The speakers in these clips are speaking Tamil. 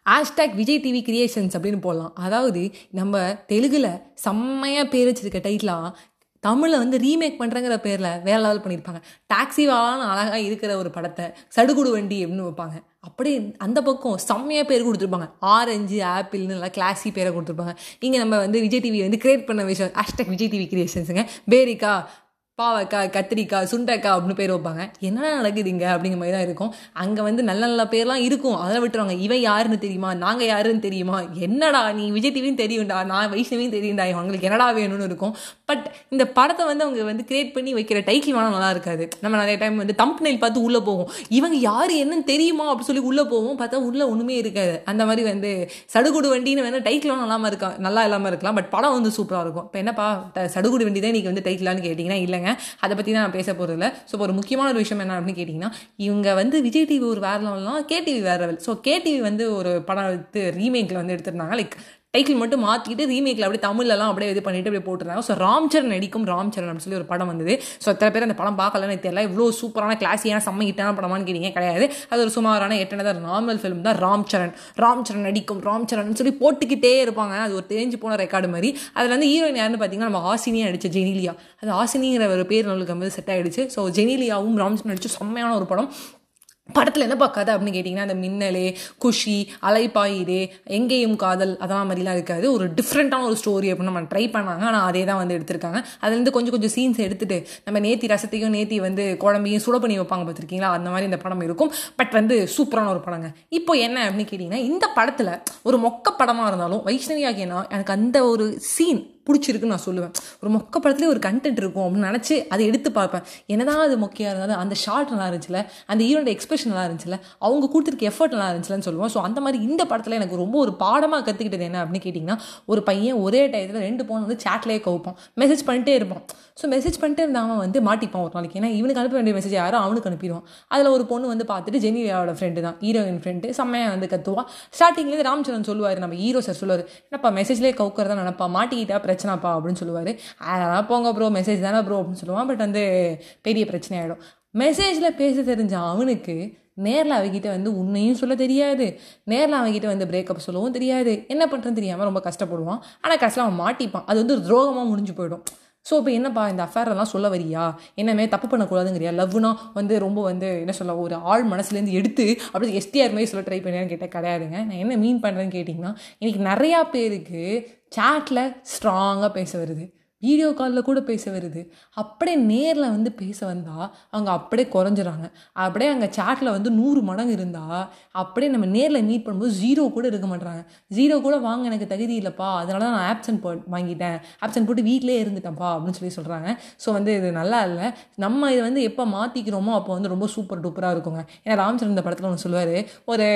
ஹேஷ்டேக் விஜய் டிவி கிரியேஷன்ஸ் அப்படின்னு போடலாம் அதாவது நம்ம தெலுங்கில் செம்மையாக பேர் வச்சிருக்க டைட்டிலாக தமிழில் வந்து ரீமேக் பண்ணுறங்கிற பேரில் வேற லெவல் பண்ணியிருப்பாங்க டாக்ஸி வாலான்னு அழகாக இருக்கிற ஒரு படத்தை சடுகுடு வண்டி அப்படின்னு வைப்பாங்க அப்படியே அந்த பக்கம் செம்மையாக பேர் கொடுத்துருப்பாங்க ஆரஞ்சு ஆப்பிள்னு நல்லா கிளாஸி பேரை கொடுத்துருப்பாங்க இங்கே நம்ம வந்து விஜய் டிவி வந்து கிரியேட் பண்ண விஷயம் ஹேஷ்டேக் விஜய் டிவி கிரியேஷன்ஸுங்க பேரிக்கா பாவக்காய் கத்திரிக்காய் சுண்டைக்காய் அப்படின்னு பேர் வைப்பாங்க என்ன நடக்குதுங்க அப்படிங்கிற மாதிரி தான் இருக்கும் அங்கே வந்து நல்ல நல்ல பேர்லாம் இருக்கும் அதெல்லாம் விட்டுருவாங்க இவன் யாருன்னு தெரியுமா நாங்கள் யாருன்னு தெரியுமா என்னடா நீ விஜய் டிவியும் தெரியும்டா நான் வைஷ்ணவியும் தெரியும்டா அவங்களுக்கு என்னடா வேணும்னு இருக்கும் பட் இந்த படத்தை வந்து அவங்க வந்து கிரியேட் பண்ணி வைக்கிற டைட்டில் வேணால் நல்லா இருக்காது நம்ம நிறைய டைம் வந்து தம்ப்நெயில் பார்த்து உள்ளே போவோம் இவங்க யார் என்னன்னு தெரியுமா அப்படின்னு சொல்லி உள்ளே போவோம் பார்த்தா உள்ளே ஒன்றுமே இருக்காது அந்த மாதிரி வந்து சடுகுடு வண்டின்னு வேணால் டைட்டிலும் நல்லாமல் இருக்கா நல்லா இல்லாமல் இருக்கலாம் பட் படம் வந்து சூப்பராக இருக்கும் இப்போ என்னப்பா த- சடுகுடு வண்டி தான் இன்றைக்கி வந்து டைட்டிலான்னு கேட்டிங்கன்னா இல்லைங்க அதை பற்றி தான் நான் பேச போகிறதில்ல ஸோ இப்போ ஒரு முக்கியமான ஒரு விஷயம் என்ன அப்படின்னு கேட்டிங்கன்னா இவங்க வந்து விஜய் டிவி ஒரு வேற லெவல்லாம் கேடிவி வேற லெவல் ஸோ கேடிவி வந்து ஒரு படம் எடுத்து ரீமேக்கில் வந்து எடுத்திருந்தாங்க லைக் டைட்டில் மட்டும் மாற்றிட்டு ரீமேக்கில் அப்படியே தமிழ்லலாம் அப்படியே இது பண்ணிட்டு அப்படியே போட்டுருந்தாங்க ஸோ ராம்சரண் நடிக்கும் ராம்சரண் அப்படின்னு சொல்லி ஒரு படம் வந்தது ஸோ எத்தனை பேர் அந்த படம் பார்க்கலன்னு தெரியல இவ்வளோ சூப்பரான கிளாஸியான செம்ம ஹிட்டான படமான்னு கேட்டீங்க கிடையாது அது ஒரு சுமாரான எட்டனதான் நார்மல் ஃபிலிம் தான் ராம்சரண் ராம்சரண் நடிக்கும் ராம்சரண் சொல்லி போட்டுக்கிட்டே இருப்பாங்க அது ஒரு தேஞ்சு போன ரெக்கார்டு மாதிரி அதில் வந்து ஹீரோயின் யாருன்னு பார்த்தீங்கன்னா நம்ம ஹாசினியா நடிச்ச ஜெனிலியா அது ஹாசினிங்கிற ஒரு பேர் நம்மளுக்கு வந்து செட் ஆயிடுச்சு ஸோ ஜெனிலியாவும் ராம்சரண் நடிச்சு செம்மையான ஒரு படம் படத்தில் என்ன பார்க்காது அப்படின்னு கேட்டிங்கன்னா அந்த மின்னலே குஷி அலைப்பாயுதே எங்கேயும் காதல் அதெல்லாம் மாதிரிலாம் இருக்காது ஒரு டிஃப்ரெண்ட்டான ஒரு ஸ்டோரி அப்படின்னு நம்ம ட்ரை பண்ணாங்க ஆனால் அதே தான் வந்து எடுத்திருக்காங்க அதுலேருந்து கொஞ்சம் கொஞ்சம் சீன்ஸ் எடுத்துட்டு நம்ம நேத்தி ரசத்தையும் நேத்தி வந்து குழம்பையும் சுட பண்ணி வைப்பாங்க பார்த்துருக்கீங்களா அந்த மாதிரி இந்த படம் இருக்கும் பட் வந்து சூப்பரான ஒரு படங்க இப்போ என்ன அப்படின்னு கேட்டிங்கன்னா இந்த படத்தில் ஒரு மொக்க படமாக இருந்தாலும் வைஷ்ணவி ஆகியனா எனக்கு அந்த ஒரு சீன் பிடிச்சிருக்குன்னு நான் சொல்லுவேன் ஒரு மொக்க படத்துலேயே ஒரு கண்டென்ட் இருக்கும் அப்படின்னு நினச்சி அதை எடுத்து பார்ப்பேன் என்னதான் அது மொக்கையாக இருந்தாலும் அந்த ஷார்ட் நல்லா இருந்துச்சுல அந்த ஹீரோட எக்ஸ்பிரஷன் நல்லா இருந்துச்சுல அவங்க கொடுத்துருக்க எஃபர்ட் நல்லா இருந்துச்சுலன்னு சொல்லுவோம் ஸோ அந்த மாதிரி இந்த படத்தில் எனக்கு ரொம்ப ஒரு பாடமாக கற்றுக்கிட்டது என்ன அப்படின்னு கேட்டிங்கன்னா ஒரு பையன் ஒரே டயத்தில் ரெண்டு போன் வந்து சேட்லேயே கவுப்பான் மெசேஜ் பண்ணிட்டே இருப்பான் ஸோ மெசேஜ் பண்ணிட்டே இருந்தால் வந்து மாட்டிப்பான் ஒரு நாளைக்கு ஏன்னா இவனுக்கு அனுப்ப வேண்டிய மெசேஜ் யாரோ அவனுக்கு அனுப்பிடுவான் அதில் ஒரு பொண்ணு வந்து பார்த்துட்டு ஜெனிலியாவோட ஃப்ரெண்டு தான் ஹீரோயின் ஃப்ரெண்டு செம்மையாக வந்து கத்துவா ஸ்டார்டிங்லேருந்து ராம்சரன் சொல்லுவார் நம்ம ஹீரோ சார் சொல்லுவார் என்னப்பா மெசேஜ்லேயே கவுக்கிறதா நினப்பா மாட்டிக்கிட்டா பிரச்சனைப்பா அப்படின்னு சொல்லுவார் அதெல்லாம் போங்க ப்ரோ மெசேஜ் தானே ப்ரோ அப்படின்னு சொல்லுவான் பட் வந்து பெரிய பிரச்சனை ஆகிடும் மெசேஜில் பேச தெரிஞ்ச அவனுக்கு நேரில் அவகிட்ட வந்து உண்மையும் சொல்ல தெரியாது நேரில் அவகிட்ட வந்து பிரேக்கப் சொல்லவும் தெரியாது என்ன பண்ணுறதுன்னு தெரியாமல் ரொம்ப கஷ்டப்படுவான் ஆனால் கடைசியில் அவன் மாட்டிப்பான் அது வந்து துரோகமாக முடிஞ்சு போயிடும் ஸோ இப்போ என்னப்பா இந்த affair எல்லாம் சொல்ல வரியா என்னமே தப்பு பண்ணக்கூடாதுங்கிறியா லவ்னா வந்து ரொம்ப வந்து என்ன சொல்ல ஒரு ஆள் மனசுலேருந்து எடுத்து அப்படி எஸ்டிஆர் மாதிரி சொல்ல ட்ரை பண்ணியான்னு கேட்டால் கிடையாதுங்க நான் என்ன மீன் பண்ணுறேன்னு கேட்டிங்கன்னா இன்னைக்கு நிறையா பேருக்கு சேட்டில் ஸ்ட்ராங்காக பேச வருது வீடியோ காலில் கூட பேச வருது அப்படியே நேரில் வந்து பேச வந்தால் அவங்க அப்படியே குறைஞ்சிறாங்க அப்படியே அங்கே சேட்டில் வந்து நூறு மடங்கு இருந்தால் அப்படியே நம்ம நேரில் மீட் பண்ணும்போது ஜீரோ கூட இருக்க மாட்டாங்க ஜீரோ கூட வாங்க எனக்கு தகுதி இல்லைப்பா அதனால தான் நான் ஆப்சன்ட் போ வாங்கிட்டேன் ஆப்சன்ட் போட்டு வீட்டிலே இருந்துட்டேன்ப்பா அப்படின்னு சொல்லி சொல்கிறாங்க ஸோ வந்து இது நல்லா இல்லை நம்ம இதை வந்து எப்போ மாற்றிக்கிறோமோ அப்போ வந்து ரொம்ப சூப்பர் டூப்பராக இருக்குங்க ஏன்னா ராம்சரன் இந்த படத்தில் ஒன்று சொல்லுவார் ஒரு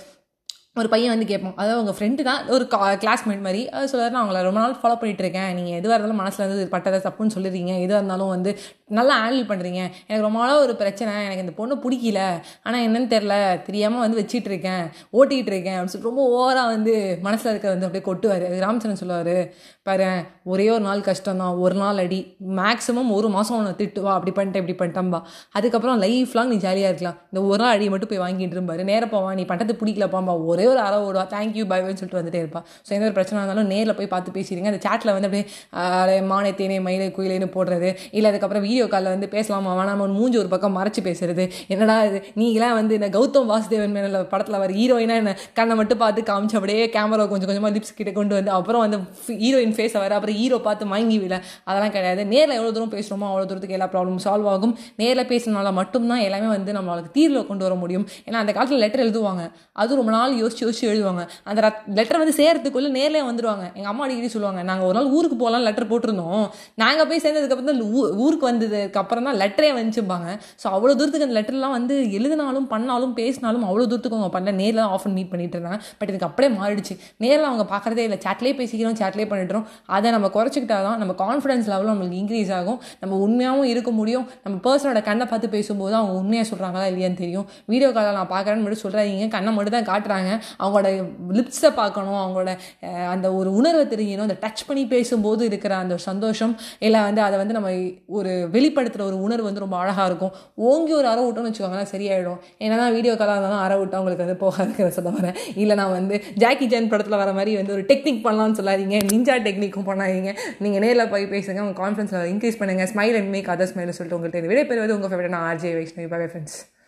ஒரு பையன் வந்து கேட்பான் அதாவது உங்கள் ஃப்ரெண்டு தான் ஒரு கா கிளாஸ்மேட் மாதிரி அது சொல்லுவார் நான் அவங்கள ரொம்ப நாள் ஃபாலோ பண்ணிட்டு இருக்கேன் நீங்கள் எதுவாக இருந்தாலும் மனசில் வந்து பட்டதை தப்புன்னு சொல்லிடுறீங்க எதுவாக இருந்தாலும் வந்து நல்லா ஹேண்டில் பண்ணுறீங்க எனக்கு ரொம்ப நாளாக ஒரு பிரச்சனை எனக்கு இந்த பொண்ணு பிடிக்கல ஆனால் என்னன்னு தெரில தெரியாமல் வந்து வச்சிட்டு இருக்கேன் ஓட்டிகிட்டு இருக்கேன் அப்படின்னு சொல்லி ரொம்ப ஓவராக வந்து மனசில் இருக்க வந்து அப்படியே கொட்டுவார் அது ராமச்சந்திரன் சொல்லுவார் பாரு ஒரே ஒரு நாள் கஷ்டம் தான் ஒரு நாள் அடி மேக்ஸிமம் ஒரு மாதம் உன்னை திட்டுவா அப்படி பண்ணிட்டேன் இப்படி பண்ணிட்டம்பா அதுக்கப்புறம் லைஃப் லாங் நீ ஜாலியாக இருக்கலாம் இந்த ஒரு நாள் அடி மட்டும் போய் வாங்கிட்டு இருப்பாரு நேரா போவா நீ பண்ணுறது பிடிக்கலப்பாம்பா ஒரே ஒரு அரை ஓடுவா தேங்க்யூ பைன்னு சொல்லிட்டு வந்துட்டே இருப்பா ஸோ எந்த ஒரு பிரச்சனை இருந்தாலும் நேரில் போய் பார்த்து பேசிடுங்க அந்த சேட்டில் வந்து அப்படியே ஆஹ், மானே தேனே மயிலே குயிலேன்னு போடுறது இல்லை அதுக்கப்புறம் வீடியோ காலில் வந்து பேசலாமா வேணாமா மூஞ்சி ஒரு பக்கம் மறைச்சு பேசுறது என்னடா இது நீங்களாம் வந்து இந்த கௌதம் வாசுதேவன் மேல படத்தில் வர ஹீரோயினா என்ன கண்ணை மட்டும் பார்த்து காமிச்சு அப்படியே கேமரா கொஞ்சம் கொஞ்சமாக லிப்ஸ் கிட்ட கொண்டு வந்து அப்புறம் வந்து ஹீரோயின் ஃபேஸை வர அப்புறம் ஹீரோ பார்த்து மயங்கி விழ அதெல்லாம் கிடையாது நேரில் எவ்வளோ தூரம் பேசுகிறோமோ அவ்வளோ தூரத்துக்கு எல்லா ப்ராப்ளமும் சால்வ் ஆகும் நேரில் பேசுறதுனால மட்டும்தான் எல்லாமே வந்து நம்மளுக்கு தீர்வில் கொண்டு வர முடியும் ஏன்னா அந்த காலத்தில் லெட்டர் எழுதுவாங்க அது ரொம்ப நாள் யோசிச்சு யோசிச்சு எழுதுவாங்க அந்த லெட்டர் வந்து சேர்றதுக்குள்ளே நேர்லேயே வந்துடுவாங்க எங்கள் அம்மா அடிக்கடி சொல்லுவாங்க நாங்கள் ஒரு நாள் ஊருக்கு போகலாம் லெட்டர் போட்டிருந்தோம் நாங்கள் போய் சேர்ந்ததுக்கப்புறம் தான் ஊ- ஊருக்கு வந்ததுக்கு அப்புறம் தான் லெட்டரே வந்துச்சுப்பாங்க ஸோ அவ்வளோ தூரத்துக்கு அந்த லெட்டர்லாம் வந்து எழுதினாலும் பண்ணாலும் பேசினாலும் அவ்வளோ தூரத்துக்கு அவங்க பண்ணல நேரில் தான் ஆஃபன் மீட் பண்ணிட்டு இருந்தாங்க பட் இதுக்கு அப்படியே மாறிடுச்சு நேரில் அவங்க பார்க்குறதே இல்லை சேட்லேயே பேசிக்கிறோம் சேட்லேயே பண்ணிட்டுறோம் அதை நம்ம குறைச்சிக்கிட்டா தான் நம்ம கான்ஃபிடன்ஸ் லெவலும் நம்மளுக்கு இன்க்ரீஸ் ஆகும் நம்ம உண்மையாகவும் இருக்க முடியும் நம்ம பர்சனோட கண்ணை பார்த்து பேசும்போது அவங்க உண்மையாக சொல்கிறாங்களா இல்லையான்னு தெரியும் வீடியோ காலில் நான் பார்க்குறேன்னு மட்டும் சொல்கிறாங்க கண்ணை மட்டும் தான் காட்டுறாங்க அவங்களோட லிப்ஸை பார்க்கணும் அவங்களோட அஹ், அந்த ஒரு உணர்வை தெரியணும் அந்த டச் பண்ணி பேசும்போது இருக்கிற அந்த சந்தோஷம் இல்லை வந்து அதை வந்து நம்ம ஒரு வெளிப்படுத்துகிற ஒரு உணர்வு வந்து ரொம்ப அழகாக இருக்கும் ஓங்கி ஒரு அற விட்டோம்னு வச்சுக்கோங்களேன் சரியாயிடும் ஏன்னா வீடியோ காலாக இருந்தாலும் அற விட்டா உங்களுக்கு வந்து போகாதுங்கிற சொல்ல வரேன் இல்லை நான் வந்து ஜாக்கி ஜான் படத்தில் வர மாதிரி வந்து ஒரு டெக்னிக் பண்ணலாம்னு சொல்லாதீங்க நிஞ்சா டெக்னிக்கும் பண்ணாதீங்க நீங்கள் நேரில் போய் பேசுங்க உங்கள் கான்ஃபிடன்ஸ் இன்க்ரீஸ் பண்ணுங்கள் smile and make other smile சொல்லிட்டு உங்கள்கிட்ட விடைபெறுவது உங்கள் favourite RJ Vaishnavi bye friends